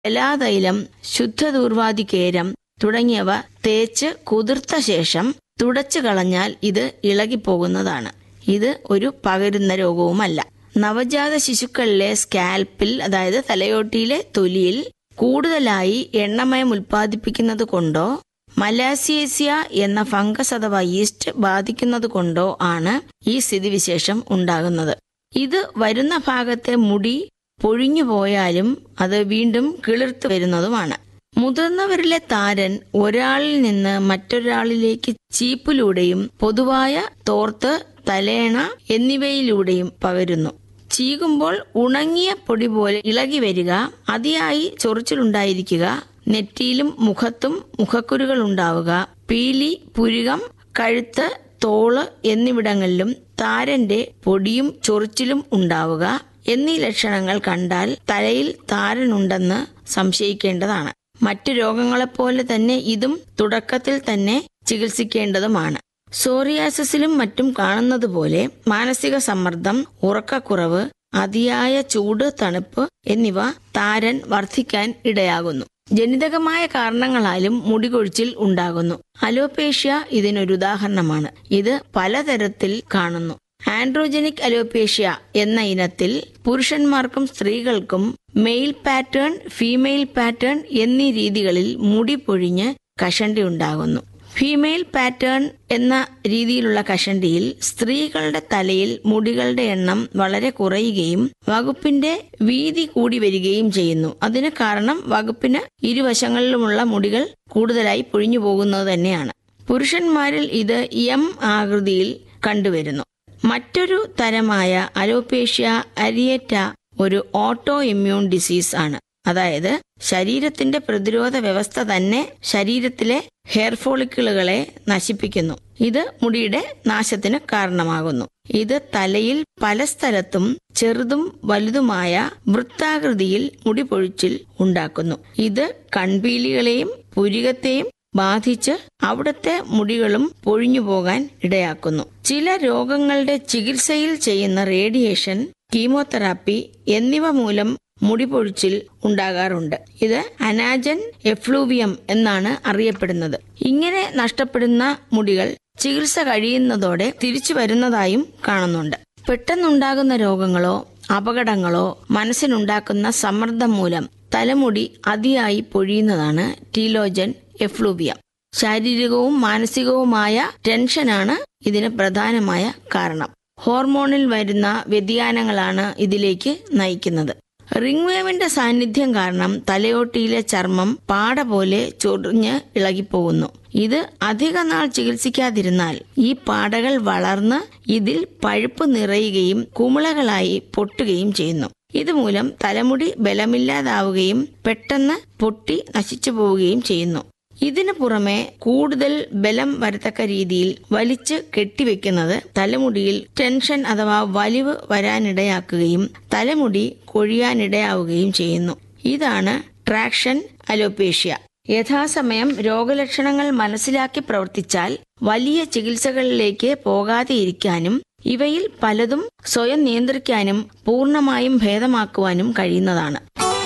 ജലാതൈലം ശുദ്ധദൂർവാതികേരം തുടങ്ങിയവ തേച്ച് കുതിർത്ത ശേഷം തുടച്ചു കളഞ്ഞാൽ ഇത് ഇളകിപ്പോകുന്നതാണ് ഇത് ഒരു പകരുന്ന രോഗവുമല്ല നവജാത ശിശുക്കളിലെ സ്കാൽപ്പിൽ അതായത് തലയോട്ടിയിലെ തൊലിയിൽ കൂടുതലായി എണ്ണമയം ഉൽപ്പാദിപ്പിക്കുന്നത് കൊണ്ടോ മലാസിയേസിയ എന്ന ഫംഗസ് അഥവാ ഈസ്റ്റ് ബാധിക്കുന്നത് കൊണ്ടോ ആണ് ഈ സ്ഥിതിവിശേഷം ഉണ്ടാകുന്നത് ഇത് വരുന്ന ഭാഗത്തെ മുടി പൊഴിഞ്ഞു പോയാലും അത് വീണ്ടും കിളിർത്തു വരുന്നതുമാണ് മുതിർന്നവരിലെ താരൻ ഒരാളിൽ നിന്ന് മറ്റൊരാളിലേക്ക് ചീപ്പിലൂടെയും പൊതുവായ തോർത്ത് തലേണ എന്നിവയിലൂടെയും പകരുന്നു ചീകുമ്പോൾ ഉണങ്ങിയ പൊടി പോലെ ഇളകി വരിക അതിയായി ചൊറിച്ചിലുണ്ടായിരിക്കുക നെറ്റിയിലും മുഖത്തും മുഖക്കുരുകൾ ഉണ്ടാവുക പീലി പുരുകം കഴുത്ത് തോള് എന്നിവിടങ്ങളിലും താരന്റെ പൊടിയും ചൊറിച്ചിലും ഉണ്ടാവുക എന്നീ ലക്ഷണങ്ങൾ കണ്ടാൽ തലയിൽ താരനുണ്ടെന്ന് സംശയിക്കേണ്ടതാണ് മറ്റു രോഗങ്ങളെപ്പോലെ തന്നെ ഇതും തുടക്കത്തിൽ തന്നെ ചികിത്സിക്കേണ്ടതുമാണ് സോറിയാസിസിലും മറ്റും കാണുന്നത് പോലെ മാനസിക സമ്മർദ്ദം ഉറക്കക്കുറവ് അതിയായ ചൂട് തണുപ്പ് എന്നിവ താരൻ വർദ്ധിക്കാൻ ഇടയാകുന്നു ജനിതകമായ കാരണങ്ങളാലും മുടികൊഴിച്ചിൽ ഉണ്ടാകുന്നു അലോപേഷ്യ ഇതിനൊരു ഉദാഹരണമാണ് ഇത് പലതരത്തിൽ കാണുന്നു ആൻഡ്രോജനിക് അലോപേഷ്യ എന്ന ഇനത്തിൽ പുരുഷന്മാർക്കും സ്ത്രീകൾക്കും മെയിൽ പാറ്റേൺ ഫീമെയിൽ പാറ്റേൺ എന്നീ രീതികളിൽ മുടി പൊഴിഞ്ഞ് കഷണ്ടി ഉണ്ടാകുന്നു ഫീമെയിൽ പാറ്റേൺ എന്ന രീതിയിലുള്ള കഷണ്ടിയിൽ സ്ത്രീകളുടെ തലയിൽ മുടികളുടെ എണ്ണം വളരെ കുറയുകയും വകുപ്പിന്റെ വീതി കൂടി വരികയും ചെയ്യുന്നു അതിന് കാരണം വകുപ്പിന് ഇരുവശങ്ങളിലുമുള്ള മുടികൾ കൂടുതലായി പൊഴിഞ്ഞു പോകുന്നത് തന്നെയാണ് പുരുഷന്മാരിൽ ഇത് എം ആകൃതിയിൽ കണ്ടുവരുന്നു മറ്റൊരു തരമായ അലോപേഷ്യ അരിയേറ്റ ഒരു ഓട്ടോ ഇമ്മ്യൂൺ ഡിസീസ് ആണ് അതായത് ശരീരത്തിന്റെ പ്രതിരോധ വ്യവസ്ഥ തന്നെ ശരീരത്തിലെ ഹെയർ ഫോളിക്കിളുകളെ നശിപ്പിക്കുന്നു ഇത് മുടിയുടെ നാശത്തിന് കാരണമാകുന്നു ഇത് തലയിൽ പല സ്ഥലത്തും ചെറുതും വലുതുമായ വൃത്താകൃതിയിൽ മുടി പൊഴിച്ചിൽ ഉണ്ടാക്കുന്നു ഇത് കൺപീലികളെയും പുരികത്തെയും ബാധിച്ച് അവിടുത്തെ മുടികളും പൊഴിഞ്ഞു പോകാൻ ഇടയാക്കുന്നു ചില രോഗങ്ങളുടെ ചികിത്സയിൽ ചെയ്യുന്ന റേഡിയേഷൻ കീമോതെറാപ്പി എന്നിവ മൂലം മുടി പൊഴിച്ചിൽ ഉണ്ടാകാറുണ്ട് ഇത് അനാജൻ എഫ്ലൂവിയം എന്നാണ് അറിയപ്പെടുന്നത് ഇങ്ങനെ നഷ്ടപ്പെടുന്ന മുടികൾ ചികിത്സ കഴിയുന്നതോടെ തിരിച്ചു വരുന്നതായും കാണുന്നുണ്ട് പെട്ടെന്നുണ്ടാകുന്ന രോഗങ്ങളോ അപകടങ്ങളോ മനസ്സിനുണ്ടാക്കുന്ന സമ്മർദ്ദം മൂലം തലമുടി അതിയായി പൊഴിയുന്നതാണ് ടീലോജൻ എഫ്ലൂവിയം ശാരീരികവും മാനസികവുമായ ടെൻഷനാണ് ഇതിന് പ്രധാനമായ കാരണം ഹോർമോണിൽ വരുന്ന വ്യതിയാനങ്ങളാണ് ഇതിലേക്ക് നയിക്കുന്നത് റിംഗ് വേവിന്റെ സാന്നിധ്യം കാരണം തലയോട്ടിയിലെ ചർമ്മം പാട പോലെ ചൊറിഞ്ഞ് ഇളകിപ്പോകുന്നു ഇത് അധിക നാൾ ചികിത്സിക്കാതിരുന്നാൽ ഈ പാടകൾ വളർന്ന് ഇതിൽ പഴുപ്പ് നിറയുകയും കുമിളകളായി പൊട്ടുകയും ചെയ്യുന്നു ഇതുമൂലം തലമുടി ബലമില്ലാതാവുകയും പെട്ടെന്ന് പൊട്ടി നശിച്ചു പോവുകയും ചെയ്യുന്നു ഇതിനു പുറമെ കൂടുതൽ ബലം വരത്തക്ക രീതിയിൽ വലിച്ച് കെട്ടിവെക്കുന്നത് തലമുടിയിൽ ടെൻഷൻ അഥവാ വലിവ് വരാനിടയാക്കുകയും തലമുടി കൊഴിയാനിടയാവുകയും ചെയ്യുന്നു ഇതാണ് ട്രാക്ഷൻ അലോപേഷ്യ യഥാസമയം രോഗലക്ഷണങ്ങൾ മനസ്സിലാക്കി പ്രവർത്തിച്ചാൽ വലിയ ചികിത്സകളിലേക്ക് പോകാതെ ഇരിക്കാനും ഇവയിൽ പലതും സ്വയം നിയന്ത്രിക്കാനും പൂർണ്ണമായും ഭേദമാക്കുവാനും കഴിയുന്നതാണ്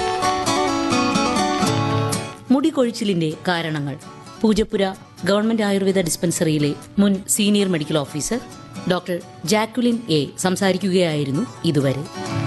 മുടി കൊഴിച്ചിലിന്റെ കാരണങ്ങൾ പൂജപ്പുര ഗവൺമെന്റ് ആയുർവേദ ഡിസ്പെൻസറിയിലെ മുൻ senior medical officer doctor Jacqueline A സംസാരിക്കുകയായിരുന്നു ഇതുവരെ